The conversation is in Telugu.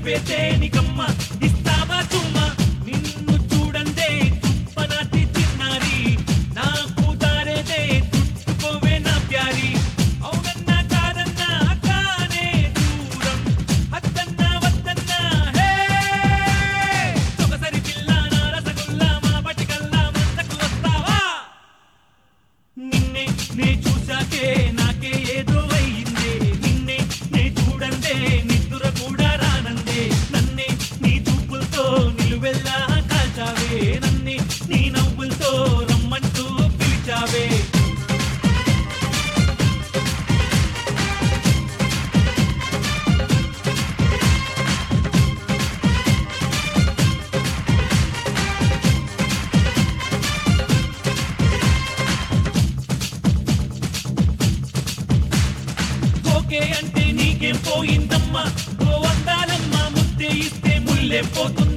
నువ్వే తేనికమ్మ ఇస్తావా చుమ్మా నిన్ను చూడందే చుప్పనాటి చిన్నారి నాకు దారేదే చుట్టుకోవే నా ప్యారి అవునన్నా కాదన్నా కానే దూరం అద్దన్నా వద్దన్నా హే సొగసరి పిల్ల నా రసగుల్లా మా పటికల్లా మంతకు వస్తావా నిన్నే నే చూశాకే నాకే ఏదో అయిందే నిన్నే నే చూడందే నిద్ర కూడా రానందే నన్నే నీ చూపులతో నిలువెల్లా కాల్చావే నన్నే నీ నవ్వులతో రమ్మంటూ పిలిచావే ఓకే అంటే నీకేం పోయిందమ్మా ఓ అందాలమ్మా ముద్దే ఇస్తే ముల్లే పోతుంది